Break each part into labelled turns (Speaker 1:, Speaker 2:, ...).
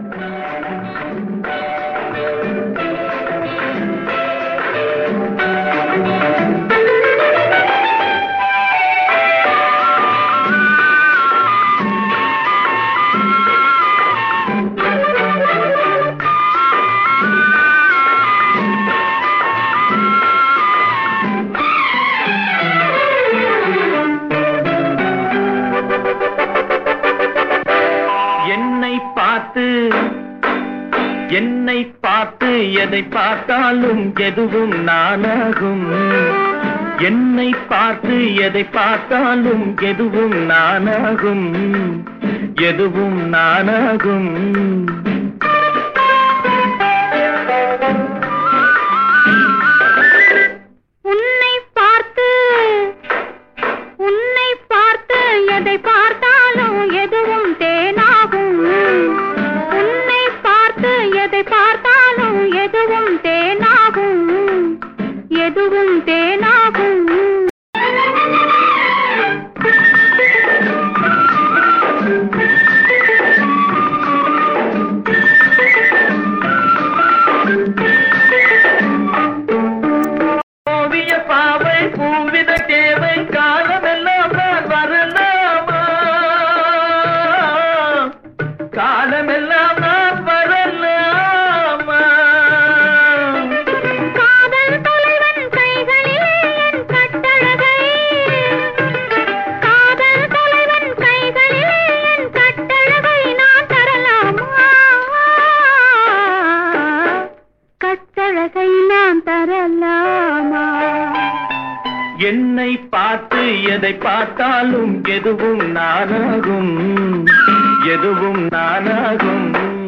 Speaker 1: என்னை பார்த்து என்னை பார்த்து எதை பார்த்தாலும் எதுவும் நானாகும் என்னை பார்த்து எதை பார்த்தாலும் எதுவும் நானாகும் எதுவும் நானாகும்
Speaker 2: உன்னை பார்த்து உன்னை பார்த்து எதை பார்த்தாலும் எதுவும் தேனாகும் உன்னை பார்த்து எதை பார்த்தாலும் எதுவும் தேனாகும் எதுவும் தேனாகும்
Speaker 1: ஓவிய பாவை பூவித தேவை காலமெல்லாம் நான் வரலாமா காலமெல்லாம் நான் வரலாமா
Speaker 2: காதல் தலைவன் கைகளிலே என் கட்டழகை காதல் தலைவன் கைகளிலே என் கட்டழகை நான் தரலாமா கட்டழகை நான் தரலாமா
Speaker 1: என்னை பார்த்து எதை பார்த்தாலும் எதுவும் நானாகும் எதுவும் நானாகும்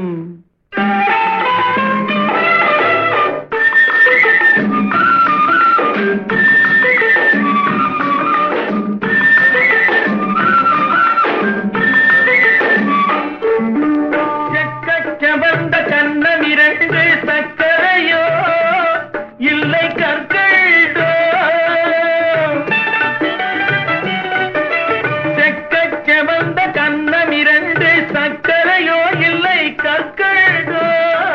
Speaker 1: செக்கச்சவந்த கண்ணம் இரண்டு சக்கரையோ இல்லை கற்களோ செக்கச்சவந்த கண்ணம் இரண்டு சக்கரையோ இல்லை கற்களோ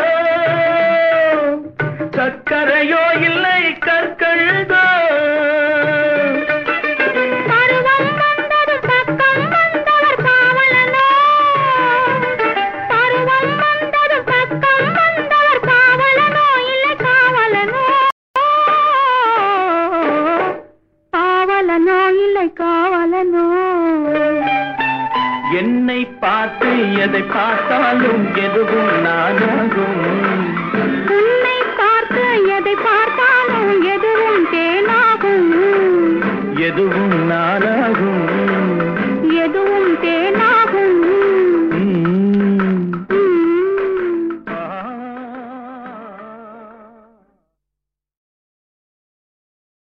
Speaker 1: சக்கரையோ இல்லை கற்களோ
Speaker 2: பருவம் வந்தது பக்கம் வந்தவர் காவலனோ பருவம் வந்தது பக்கம் வந்தவர் காவலனோ இல்லை காவலனோ காவலனோ இல்லை காவலனோ
Speaker 1: என்னை பார்த்து எதை பார்த்தாலும் எதுவும் நானாகும்
Speaker 2: உன்னை பார்த்து எதை பார்த்தாலும் எதுவும் தேனாகும்
Speaker 1: எதுவும் நானாகும்